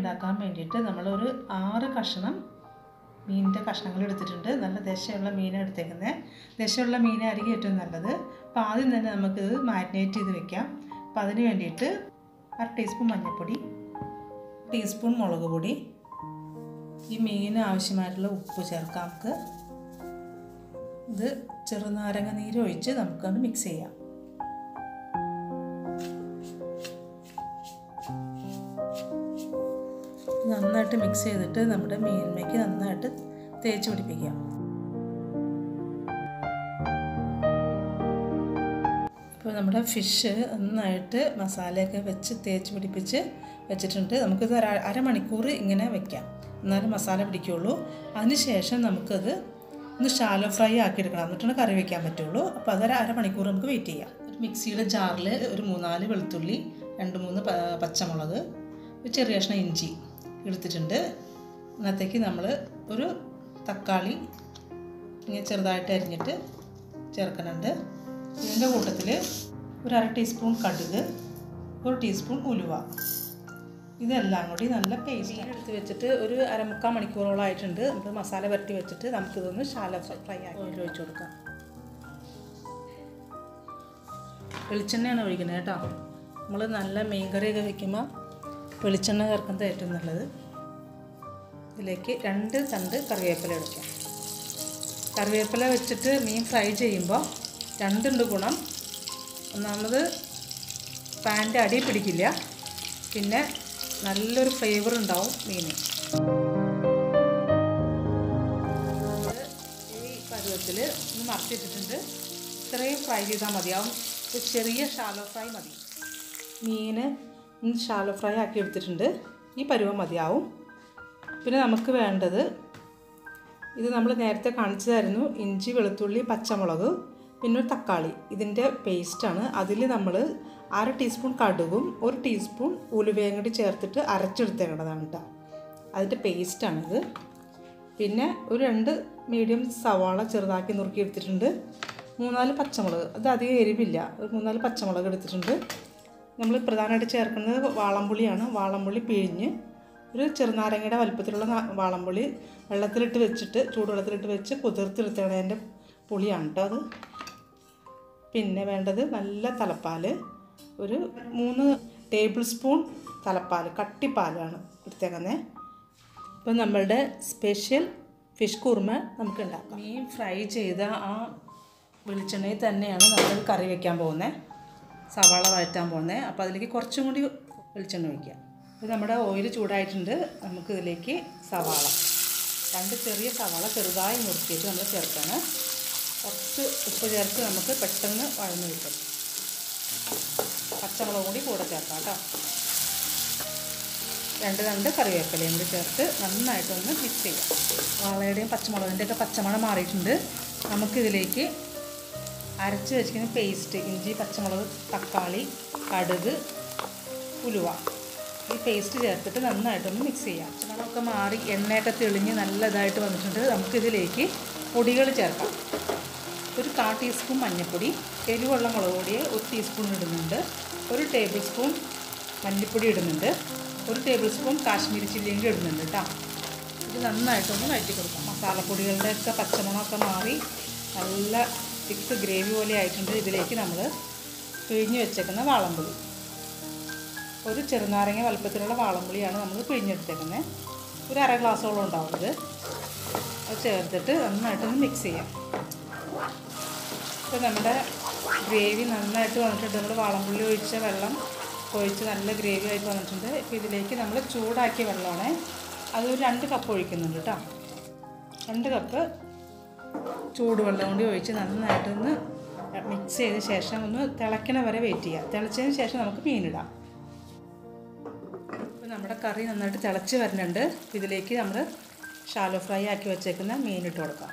ഉണ്ടാക്കാൻ വേണ്ടിയിട്ട് നമ്മളൊരു ആറ് കഷ്ണം മീനിൻ്റെ കഷ്ണങ്ങൾ എടുത്തിട്ടുണ്ട് നല്ല ദശയുള്ള മീനാണ് എടുത്തേക്കുന്നത് ദശയുള്ള മീനായിരിക്കും ഏറ്റവും നല്ലത് അപ്പോൾ ആദ്യം തന്നെ നമുക്കിത് മാരിനേറ്റ് ചെയ്ത് വെക്കാം അപ്പോൾ അതിന് വേണ്ടിയിട്ട് അര ടീസ്പൂൺ മഞ്ഞൾപ്പൊടി ടീസ്പൂൺ മുളക് പൊടി ഈ മീനിന് ആവശ്യമായിട്ടുള്ള ഉപ്പ് ചേർക്കാം നമുക്ക് ഇത് ചെറുനാരങ്ങ നീര് ഒഴിച്ച് നമുക്കൊന്ന് മിക്സ് ചെയ്യാം നന്നായിട്ട് മിക്സ് ചെയ്തിട്ട് നമ്മുടെ മീൻമയ്ക്ക് നന്നായിട്ട് തേച്ച് പിടിപ്പിക്കാം ഇപ്പോൾ നമ്മുടെ ഫിഷ് നന്നായിട്ട് മസാലയൊക്കെ വെച്ച് തേച്ച് പിടിപ്പിച്ച് വെച്ചിട്ടുണ്ട് നമുക്കിത് ഒരു അരമണിക്കൂർ ഇങ്ങനെ വെക്കാം എന്നാലും മസാല പിടിക്കുള്ളൂ അതിനുശേഷം നമുക്കത് ഒന്ന് ഷാലോ ഫ്രൈ ആക്കി എടുക്കണം എന്നിട്ടാണ് കറി വയ്ക്കാൻ പറ്റുള്ളൂ അപ്പോൾ അതൊരു അരമണിക്കൂർ നമുക്ക് വെയിറ്റ് ചെയ്യാം ഒരു മിക്സിയുടെ ജാറിൽ ഒരു മൂന്നാല് വെളുത്തുള്ളി രണ്ട് മൂന്ന് പച്ചമുളക് ഒരു ചെറിയ കഷ്ണം ഇഞ്ചി എടുത്തിട്ടുണ്ട് അതിനകത്തേക്ക് നമ്മൾ ഒരു തക്കാളി ഇങ്ങനെ ചെറുതായിട്ട് അരിഞ്ഞിട്ട് ചേർക്കുന്നുണ്ട് ഇതിൻ്റെ കൂട്ടത്തിൽ ഒരു അര ടീസ്പൂൺ കടുക് ഒരു ടീസ്പൂൺ ഉലുവ ഇതെല്ലാം കൂടി നല്ല പേസ്റ്റ് എടുത്ത് വെച്ചിട്ട് ഒരു അരമുക്കാൽ മണിക്കൂറോളമായിട്ടുണ്ട് നമുക്ക് മസാല പുരട്ടി വെച്ചിട്ട് നമുക്കിതൊന്ന് ശാല ഫ്രൈ ആക്കി ഓയിൽ ഒഴിച്ച് കൊടുക്കാം വെളിച്ചെണ്ണയാണ് ഒഴിക്കുന്നത് കേട്ടോ നമ്മൾ നല്ല മീൻ കറിയൊക്കെ വയ്ക്കുമ്പോൾ വെളിച്ചെണ്ണ ചേർക്കുന്നത് ഏറ്റവും നല്ലത് ഇതിലേക്ക് രണ്ട് തണ്ട് കറിവേപ്പില എടുക്കാം കറിവേപ്പില വെച്ചിട്ട് മീൻ ഫ്രൈ ചെയ്യുമ്പോൾ രണ്ടുണ്ട് ഗുണം ഒന്നാമത് പാൻ്റെ അടി പിടിക്കില്ല പിന്നെ നല്ലൊരു ഫ്ലേവർ ഉണ്ടാവും മീന് ഈ പരുവത്തിൽ ഒന്ന് മറച്ചിട്ടിട്ടുണ്ട് ഇത്രയും ഫ്രൈ ചെയ്താൽ മതിയാവും ഒരു ചെറിയ ഷാലോ ഫ്രൈ മതി മീന് ഷാലോ ഫ്രൈ ആക്കി എടുത്തിട്ടുണ്ട് ഈ പരുവം മതിയാവും പിന്നെ നമുക്ക് വേണ്ടത് ഇത് നമ്മൾ നേരത്തെ കാണിച്ചതായിരുന്നു ഇഞ്ചി വെളുത്തുള്ളി പച്ചമുളക് പിന്നെ ഒരു തക്കാളി ഇതിൻ്റെ പേസ്റ്റാണ് അതിൽ നമ്മൾ അര ടീസ്പൂൺ കടുകും ഒരു ടീസ്പൂൺ ഉലുവയും കൂടി ചേർത്തിട്ട് അരച്ചെടുത്തേണ്ടതാണ് കേട്ടോ അതിൻ്റെ പേസ്റ്റാണിത് പിന്നെ ഒരു രണ്ട് മീഡിയം സവാള ചെറുതാക്കി നുറുക്കി എടുത്തിട്ടുണ്ട് മൂന്നാല് പച്ചമുളക് അത് അധികം എരിവില്ല ഒരു മൂന്നാല് പച്ചമുളക് എടുത്തിട്ടുണ്ട് നമ്മൾ പ്രധാനമായിട്ട് ചേർക്കുന്നത് വാളംപുളിയാണ് വാളംപുളി പിഴിഞ്ഞ് ഒരു ചെറുനാരങ്ങയുടെ വലുപ്പത്തിലുള്ള വാളംപുളി വെള്ളത്തിലിട്ട് വെച്ചിട്ട് ചൂടുവെള്ളത്തിലിട്ട് വെച്ച് കുതിർത്തെടുത്തേണ്ടതിൻ്റെ പുളിയാണ് കേട്ടോ അത് പിന്നെ വേണ്ടത് നല്ല തലപ്പാൽ ഒരു മൂന്ന് ടേബിൾ സ്പൂൺ തലപ്പാൽ കട്ടിപ്പാലാണ് എടുത്തേക്കുന്നത് ഇപ്പം നമ്മളുടെ സ്പെഷ്യൽ ഫിഷ് കുറുമ നമുക്ക് ഉണ്ടാക്കാം മീൻ ഫ്രൈ ചെയ്ത ആ വെളിച്ചെണ്ണയിൽ തന്നെയാണ് നമ്മൾ കറി വയ്ക്കാൻ പോകുന്നത് സവാള വഴറ്റാൻ പോകുന്നത് അപ്പോൾ അതിലേക്ക് കുറച്ചും കൂടി വെളിച്ചെണ്ണ ഒഴിക്കുക ഇത് നമ്മുടെ ഓയിൽ ചൂടായിട്ടുണ്ട് നമുക്ക് ഇതിലേക്ക് സവാള രണ്ട് ചെറിയ സവാള ചെറുതായി മുറുക്കിയിട്ട് നമ്മൾ ചേർക്കണം കുറച്ച് ഉപ്പ് ചേർത്ത് നമുക്ക് പെട്ടെന്ന് വഴന്ന് കിട്ടും പച്ചമുളക് കൂടി കൂടെ ചേർക്കാം കേട്ടോ രണ്ട് രണ്ട് കറിവേപ്പിലയും കൂടി ചേർത്ത് നന്നായിട്ടൊന്ന് മിക്സ് ചെയ്യാം വാളയുടെയും പച്ചമുളകിൻ്റെ ഒക്കെ പച്ചമണം മാറിയിട്ടുണ്ട് നമുക്കിതിലേക്ക് അരച്ച് വെച്ചിരിക്കുന്ന പേസ്റ്റ് ഇഞ്ചി പച്ചമുളക് തക്കാളി കടുക് ഉലുവ ഈ പേസ്റ്റ് ചേർത്തിട്ട് നന്നായിട്ടൊന്ന് മിക്സ് ചെയ്യാം പച്ചമണമൊക്കെ മാറി എണ്ണയൊക്കെ തെളിഞ്ഞ് നല്ല ഇതായിട്ട് വന്നിട്ടുണ്ട് നമുക്കിതിലേക്ക് പൊടികൾ ചേർക്കാം ഒരു കാ ടീസ്പൂൺ മഞ്ഞൾപ്പൊടി എരിവുള്ള മുളക് പൊടി ഒരു ടീസ്പൂൺ ഇടുന്നുണ്ട് ഒരു ടേബിൾ സ്പൂൺ മല്ലിപ്പൊടി ഇടുന്നുണ്ട് ഒരു ടേബിൾ സ്പൂൺ കാശ്മീരി ചില്ലിയും കൂടി ഇടുന്നുണ്ട് കേട്ടോ ഇത് നന്നായിട്ടൊന്ന് വഴറ്റി കൊടുക്കാം മസാലപ്പൊടികളുടെ ഒക്കെ പച്ചമണമൊക്കെ മാറി നല്ല തിക്ക് ഗ്രേവി പോലെ ആയിട്ടുണ്ട് ഇതിലേക്ക് നമ്മൾ പിഴിഞ്ഞ് വെച്ചേക്കുന്ന വാളംപുളി ഒരു ചെറുനാരങ്ങ വലുപ്പത്തിലുള്ള വാളംപുളിയാണ് നമ്മൾ പിഴിഞ്ഞെടുത്തേക്കുന്നത് ഒരു അര ഗ്ലാസ്സോളം ഉണ്ടാവും ഇത് അത് ചേർത്തിട്ട് നന്നായിട്ടൊന്ന് മിക്സ് ചെയ്യാം ഇപ്പോൾ നമ്മുടെ ഗ്രേവി നന്നായിട്ട് വന്നിട്ടുണ്ട് നമ്മൾ വാളംപുള്ളി ഒഴിച്ച വെള്ളം ഒഴിച്ച് നല്ല ഗ്രേവി ആയിട്ട് വന്നിട്ടുണ്ട് ഇപ്പോൾ ഇതിലേക്ക് നമ്മൾ ചൂടാക്കിയ വെള്ളമാണ് അതൊരു രണ്ട് കപ്പ് ഒഴിക്കുന്നുണ്ട് കേട്ടോ രണ്ട് കപ്പ് ചൂടുവെള്ളം കൂടി ഒഴിച്ച് നന്നായിട്ടൊന്ന് മിക്സ് ചെയ്ത ശേഷം ഒന്ന് തിളയ്ക്കണ വരെ വെയിറ്റ് ചെയ്യുക തിളച്ചതിന് ശേഷം നമുക്ക് മീനിടാം ഇപ്പോൾ നമ്മുടെ കറി നന്നായിട്ട് തിളച്ച് വരുന്നുണ്ട് ഇതിലേക്ക് നമ്മൾ ഷാലോ ഫ്രൈ ആക്കി വെച്ചേക്കുന്ന മീനിട്ട് കൊടുക്കാം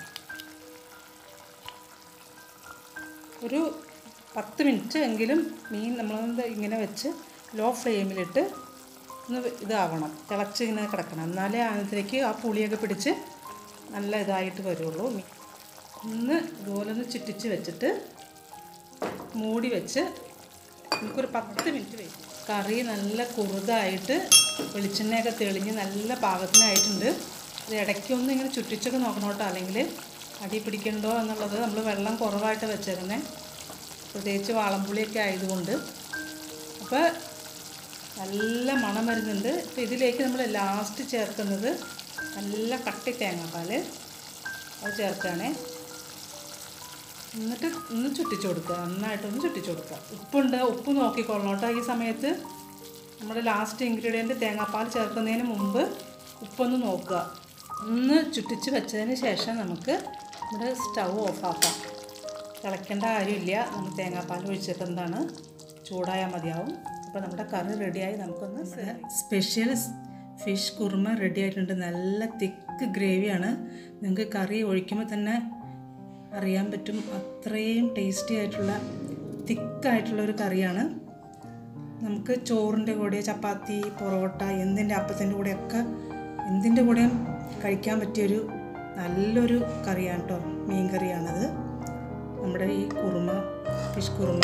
ഒരു പത്ത് മിനിറ്റ് എങ്കിലും മീൻ നമ്മൾ ഇങ്ങനെ വെച്ച് ലോ ഫ്ലെയിമിലിട്ട് ഒന്ന് ഇതാവണം തിളച്ച് ഇങ്ങനെ കിടക്കണം എന്നാലേ അതിലേക്ക് ആ പുളിയൊക്കെ പിടിച്ച് നല്ല ഇതായിട്ട് വരുള്ളൂ ഒന്ന് ഇതുപോലെ ഒന്ന് ചുറ്റിച്ച് വെച്ചിട്ട് മൂടി വെച്ച് നമുക്കൊരു പത്ത് മിനിറ്റ് വെയിറ്റ് കറി നല്ല കുറുതായിട്ട് വെളിച്ചെണ്ണയൊക്കെ തെളിഞ്ഞ് നല്ല പാകത്തിനായിട്ടുണ്ട് ഇത് ഇടയ്ക്കൊന്നും ഇങ്ങനെ ചുറ്റിച്ചൊക്കെ നോക്കണം കേട്ടോ അല്ലെങ്കിൽ അടി പിടിക്കണ്ടോ എന്നുള്ളത് നമ്മൾ വെള്ളം കുറവായിട്ട് വെച്ചേക്കുന്നത് പ്രത്യേകിച്ച് വാളംപുളിയൊക്കെ ആയതുകൊണ്ട് അപ്പോൾ നല്ല മണം വരുന്നുണ്ട് അപ്പോൾ ഇതിലേക്ക് നമ്മൾ ലാസ്റ്റ് ചേർക്കുന്നത് നല്ല കട്ടി തേങ്ങാപ്പാൽ അത് ചേർക്കുകയാണേ എന്നിട്ട് ഒന്ന് ചുറ്റിച്ച് കൊടുക്കുക നന്നായിട്ടൊന്ന് ചുറ്റിച്ച് കൊടുക്കുക ഉപ്പുണ്ട് ഉപ്പ് നോക്കിക്കൊള്ളണം കേട്ടോ ഈ സമയത്ത് നമ്മുടെ ലാസ്റ്റ് ഇൻഗ്രീഡിയൻറ്റ് തേങ്ങാപ്പാൽ ചേർക്കുന്നതിന് മുമ്പ് ഉപ്പൊന്ന് നോക്കുക ഒന്ന് ചുറ്റിച്ച് വെച്ചതിന് ശേഷം നമുക്ക് നമ്മുടെ സ്റ്റൗ ഓഫാക്കാം തിളയ്ക്കേണ്ട കാര്യമില്ല നമ്മൾ തേങ്ങാപ്പാൽ ഒഴിച്ചിട്ടെന്താണ് ചൂടായാൽ മതിയാവും അപ്പോൾ നമ്മുടെ കറി റെഡിയായി നമുക്കൊന്ന് സ്പെഷ്യൽ ഫിഷ് കുറുമ റെഡി ആയിട്ടുണ്ട് നല്ല തിക്ക് ഗ്രേവിയാണ് നിങ്ങൾക്ക് കറി ഒഴിക്കുമ്പോൾ തന്നെ അറിയാൻ പറ്റും അത്രയും ടേസ്റ്റി ആയിട്ടുള്ള തിക്കായിട്ടുള്ള ഒരു കറിയാണ് നമുക്ക് ചോറിൻ്റെ കൂടെ ചപ്പാത്തി പൊറോട്ട എന്തിൻ്റെ അപ്പത്തിൻ്റെ കൂടെയൊക്കെ എന്തിൻ്റെ കൂടെയും കഴിക്കാൻ പറ്റിയൊരു നല്ലൊരു കറിയാണ് കേട്ടോ മീൻ കറിയാണത് നമ്മുടെ ഈ കുറുമ ഫിഷ് കുറുമ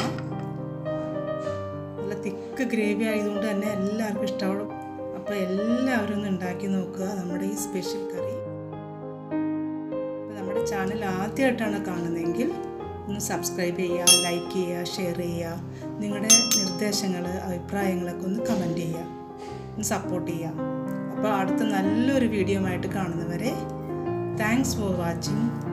നല്ല തിക്ക് ഗ്രേവി ആയതുകൊണ്ട് തന്നെ എല്ലാവർക്കും ഇഷ്ടപ്പെടും അപ്പോൾ എല്ലാവരും ഒന്ന് ഉണ്ടാക്കി നോക്കുക നമ്മുടെ ഈ സ്പെഷ്യൽ കറി അപ്പോൾ നമ്മുടെ ചാനൽ ആദ്യമായിട്ടാണ് കാണുന്നതെങ്കിൽ ഒന്ന് സബ്സ്ക്രൈബ് ചെയ്യുക ലൈക്ക് ചെയ്യുക ഷെയർ ചെയ്യുക നിങ്ങളുടെ നിർദ്ദേശങ്ങൾ അഭിപ്രായങ്ങളൊക്കെ ഒന്ന് കമൻറ്റ് ചെയ്യുക ഒന്ന് സപ്പോർട്ട് ചെയ്യുക അപ്പോൾ അടുത്ത നല്ലൊരു വീഡിയോ ആയിട്ട് കാണുന്നവരെ താങ്ക്സ് ഫോർ വാച്ചിങ്